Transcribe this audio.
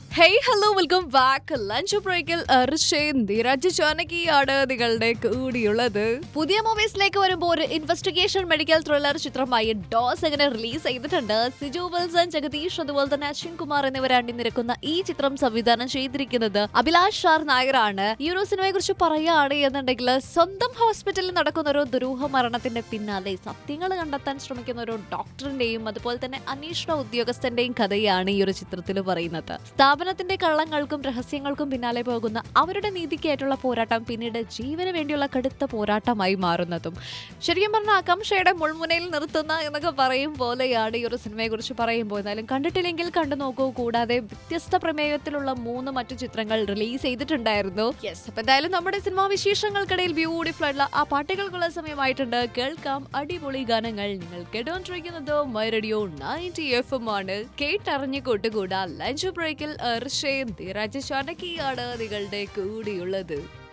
hey hello welcome back lunch ബ്രേക്കിൽ അർഷയും നീരജ് ജാനകിയാണ് നിങ്ങളുടെ കൂടിയുള്ളത് പുതിയ മൂവീസിലേക്ക് വരുമ്പോൾ ഒരു ഇൻവെസ്റ്റിഗേഷൻ മെഡിക്കൽ ത്രില്ലർ ചിത്രമായി ഡോസ് എങ്ങനെ റിലീസ് ചെയ്തിട്ടുണ്ട് സിജു വിൽസൺ ജഗദീഷ് അതുപോലെ തന്നെ അശ്വിൻ കുമാർ എന്നിവർ അണിനിരക്കുന്ന ഈ ചിത്രം സംവിധാനം ചെയ്തിരിക്കുന്നത് അഭിലാഷ് ഷാർ നായരാണ് ഈ ഒരു സിനിമയെ കുറിച്ച് പറയുകയാണ് എന്നുണ്ടെങ്കിൽ സ്വന്തം ഹോസ്പിറ്റലിൽ നടക്കുന്ന ഒരു ദുരൂഹ മരണത്തിന്റെ പിന്നാലെ സത്യങ്ങൾ കണ്ടെത്താൻ ശ്രമിക്കുന്ന ഒരു ഡോക്ടറിന്റെയും അതുപോലെ തന്നെ അന്വേഷണ ഉദ്യോഗസ്ഥന്റെയും കഥയാണ് ഈ ഒരു ചിത്രത്തിൽ പറയുന്നത് സ്ഥാപനത്തിന്റെ കള്ളങ്ങൾക്കും രഹസ്യങ്ങൾക്കും പിന്നാലെ പോകുന്ന അവരുടെ നീതിക്കായിട്ടുള്ള പോരാട്ടം പിന്നീട് ജീവന് വേണ്ടിയുള്ള കടുത്ത പോരാട്ടമായി മാറുന്നതും ശരിക്കും പറഞ്ഞാൽ ആകാംക്ഷയുടെ മുൾമുനയിൽ നിർത്തുന്ന എന്നൊക്കെ പറയും പോലെയാണ് ഈ ഒരു സിനിമയെ കുറിച്ച് പറയുമ്പോൾ എന്നാലും കണ്ടിട്ടില്ലെങ്കിൽ കണ്ടു നോക്കൂ കൂടാതെ വ്യത്യസ്ത പ്രമേയത്തിലുള്ള മൂന്ന് മറ്റു ചിത്രങ്ങൾ റിലീസ് ചെയ്തിട്ടുണ്ടായിരുന്നു യെസ് അപ്പൊ എന്തായാലും നമ്മുടെ സിനിമാ വിശേഷങ്ങൾക്കിടയിൽ ബ്യൂട്ടിഫുൾ ആയിട്ടുള്ള ആ പാട്ടുകൾക്കുള്ള സമയമായിട്ടുണ്ട് കേൾക്കാം അടിപൊളി ഗാനങ്ങൾ നിങ്ങൾ കേട്ടോണ്ടിരിക്കുന്നത് my radio ninety F M ആണ് കേട്ടറിഞ്ഞു കൂട്ടുകൂടാ ലഞ്ച് ബ്രേക്കിൽ അർഷയും ധീരാജ് ചാനകിയാണ് നിങ്ങളുടെ കൂടിയുള്ളത്